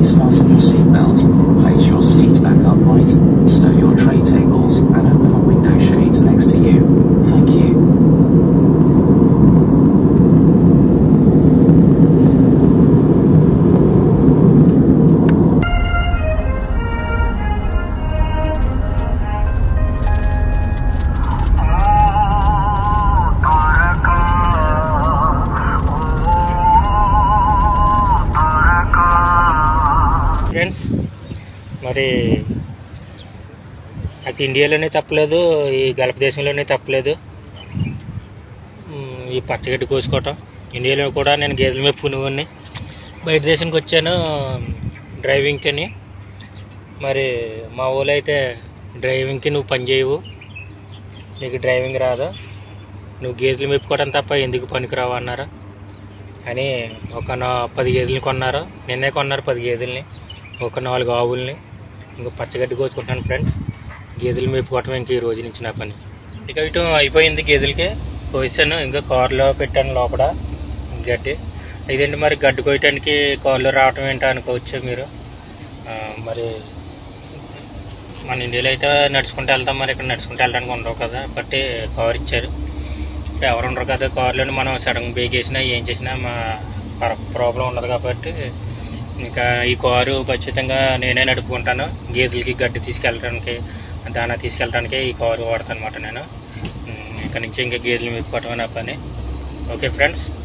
Please fasten your seatbelt, place your seat back upright, stow your tray tables, and open the window shades next to you. Thank you. Friends మరి నాకు ఇండియాలోనే తప్పలేదు ఈ Gulf దేశంలోనే తప్పలేదు మ్, ఈ పచ్చగడ్డి కోసుకోవటం ఇండియాలో కూడా నేను గేదెల మీద పునుగుని బయట దేశానికి వచ్చాను డ్రైవింగ్కి అని మరి మా ఊళ్ళో అయితే డ్రైవింగ్కి నువ్వు పని చేయవు నీకు డ్రైవింగ్ రాదు నువ్వు గేదెలు మెప్పుకోవడం తప్ప ఎందుకు పనికిరావు అన్నారు అని ఒక నా పది గేదెలు కొన్నారు నిన్నే కొన్నారు పది గేదెల్ని ఒక నాలుగు ఆవుల్ని ఇంకో పచ్చగడ్డి కోసుకుంటాను ఫ్రెండ్స్ గేదెలు మేపుకోవటం ఇంక ఈ రోజు నుంచి నా పని ఇక ఇటు అయిపోయింది గేదెలకి కోసాను ఇంకా కారులో పెట్టాను లోపల గడ్డి ఇదేంటి మరి గడ్డి కోయటానికి కారులో రావటం ఏంటో అనుకోవచ్చు మీరు ఆ, మరి మన ఇండియాలో అయితే నడుచుకుంటూ వెళ్తాం మరి ఇక్కడ నడుచుకుంటూ వెళ్ళడానికి ఉండవు కదా బట్టి కారు ఇచ్చారు ఎవరు ఉండరు కదా కారులో మనం సడన్ బ్రేక్ వేసినా ఏం చేసినా మా ప్రాబ్లం ఉండదు కాబట్టి ఇంకా ఈ కారు ఖచ్చితంగా నేనే నడుపుకుంటాను గేదెలకి గడ్డి తీసుకెళ్ళడానికి దానా తీసుకెళ్ళడానికి ఈ కారు వాడతాను అనమాట నేను ఉమ్, ఇక నుంచి ఇంకా గేదెలు మెప్పుకోవటమే నా పని ఓకే ఫ్రెండ్స్